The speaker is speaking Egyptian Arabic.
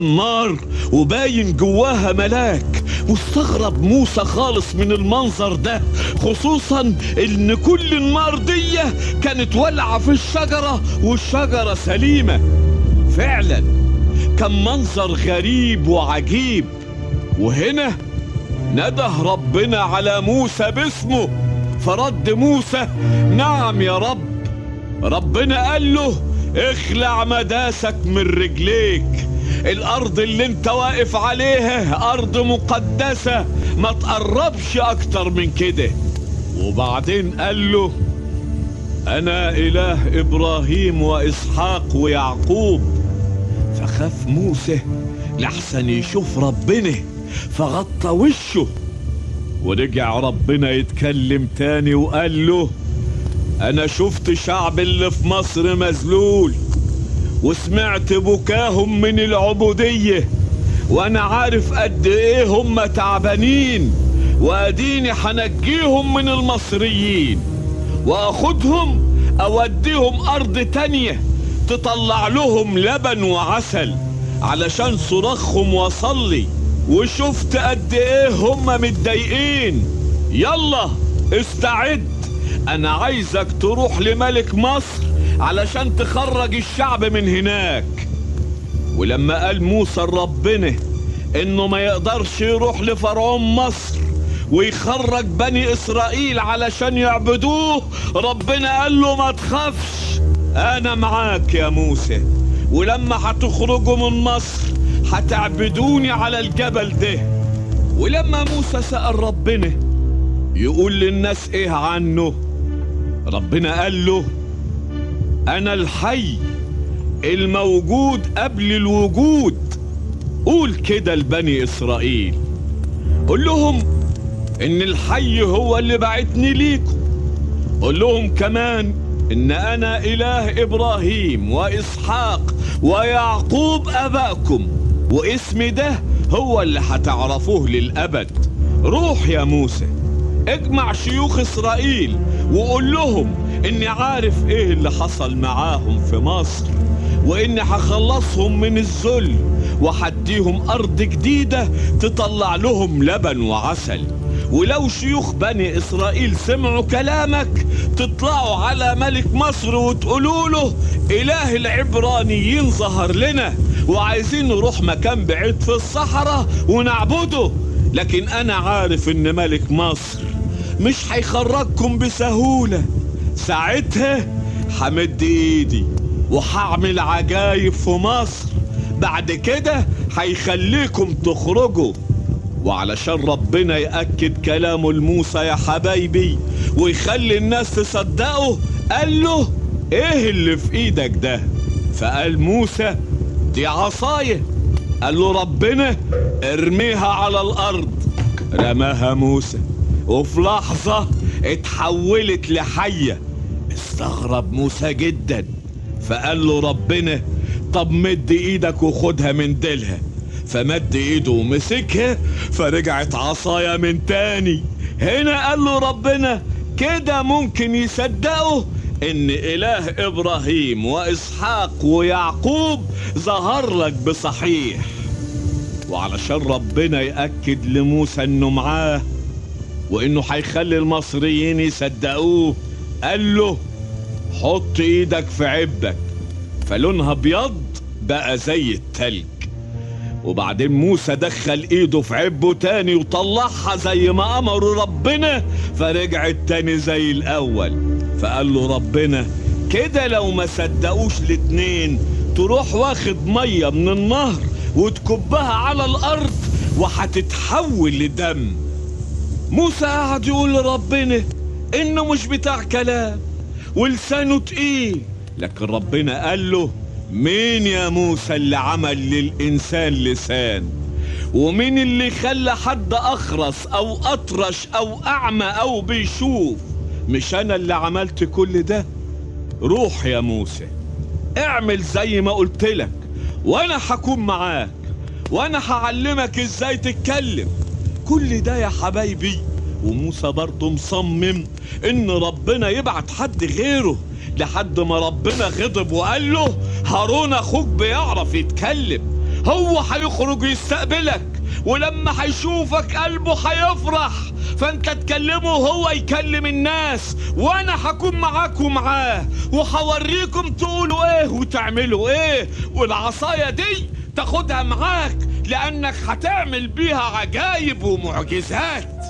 نار وباين جواها ملاك واستغرب موسى خالص من المنظر ده خصوصا ان كل النار دي كانت ولعة في الشجرة والشجرة سليمة فعلا كان منظر غريب وعجيب وهنا نده ربنا على موسى باسمه فرد موسى نعم يا رب ربنا قال له اخلع مداسك من رجليك الارض اللي انت واقف عليها ارض مقدسة ما تقربش اكتر من كده وبعدين قال له انا اله ابراهيم واسحاق ويعقوب فخاف موسى لحسن يشوف ربنا فغطى وشه ورجع ربنا يتكلم تاني وقال له انا شفت شعب اللي في مصر مذلول وسمعت بكاهم من العبودية وانا عارف قد ايه هم تعبانين واديني حنجيهم من المصريين واخدهم اوديهم ارض تانية تطلع لهم لبن وعسل علشان صراخهم وصلي وشفت قد ايه هم متضايقين يلا استعد انا عايزك تروح لملك مصر علشان تخرج الشعب من هناك ولما قال موسى لربنا انه ما يقدرش يروح لفرعون مصر ويخرج بني اسرائيل علشان يعبدوه ربنا قال له ما تخافش انا معاك يا موسى ولما هتخرجوا من مصر هتعبدوني على الجبل ده ولما موسى سأل ربنا يقول للناس ايه عنه ربنا قال له انا الحي الموجود قبل الوجود قول كده لبني اسرائيل قول لهم ان الحي هو اللي بعتني ليكم قول لهم كمان ان انا اله ابراهيم واسحاق ويعقوب اباكم واسمي ده هو اللي هتعرفوه للابد روح يا موسى اجمع شيوخ اسرائيل وقول لهم اني عارف ايه اللي حصل معاهم في مصر واني هخلصهم من الذل وحديهم ارض جديدة تطلع لهم لبن وعسل ولو شيوخ بني اسرائيل سمعوا كلامك تطلعوا على ملك مصر وتقولوا له اله العبرانيين ظهر لنا وعايزين نروح مكان بعيد في الصحراء ونعبده لكن انا عارف ان ملك مصر مش هيخرجكم بسهولة ساعتها همد ايدي وهعمل عجايب في مصر بعد كده هيخليكم تخرجوا وعلشان ربنا يأكد كلامه لموسى يا حبايبي ويخلي الناس تصدقه قال له ايه اللي في ايدك ده فقال موسى دي عصاية قال له ربنا ارميها على الارض رماها موسى وفي لحظة اتحولت لحية استغرب موسى جدا فقال له ربنا طب مد ايدك وخدها من ديلها فمد ايده ومسكها فرجعت عصايا من تاني هنا قال له ربنا كده ممكن يصدقوا ان اله ابراهيم واسحاق ويعقوب ظهر لك بصحيح وعلشان ربنا يأكد لموسى انه معاه وانه هيخلي المصريين يصدقوه قال له حط ايدك في عبك فلونها ابيض بقى زي التلج وبعدين موسى دخل ايده في عبه تاني وطلعها زي ما امره ربنا فرجعت تاني زي الاول فقال له ربنا كده لو ما صدقوش الاتنين تروح واخد ميه من النهر وتكبها على الارض وهتتحول لدم موسى قعد يقول لربنا انه مش بتاع كلام ولسانه تقيل لكن ربنا قال له مين يا موسى اللي عمل للإنسان لسان ومين اللي خلى حد أخرس أو أطرش أو أعمى أو بيشوف مش أنا اللي عملت كل ده روح يا موسى اعمل زي ما قلت لك وأنا هكون معاك وأنا هعلمك إزاي تتكلم كل ده يا حبايبي وموسى برضه مصمم إن ربنا يبعت حد غيره لحد ما ربنا غضب وقال له هارون اخوك بيعرف يتكلم هو هيخرج يستقبلك ولما هيشوفك قلبه هيفرح فانت تكلمه وهو يكلم الناس وانا هكون معاك ومعاه وهوريكم تقولوا ايه وتعملوا ايه والعصاية دي تاخدها معاك لانك هتعمل بيها عجايب ومعجزات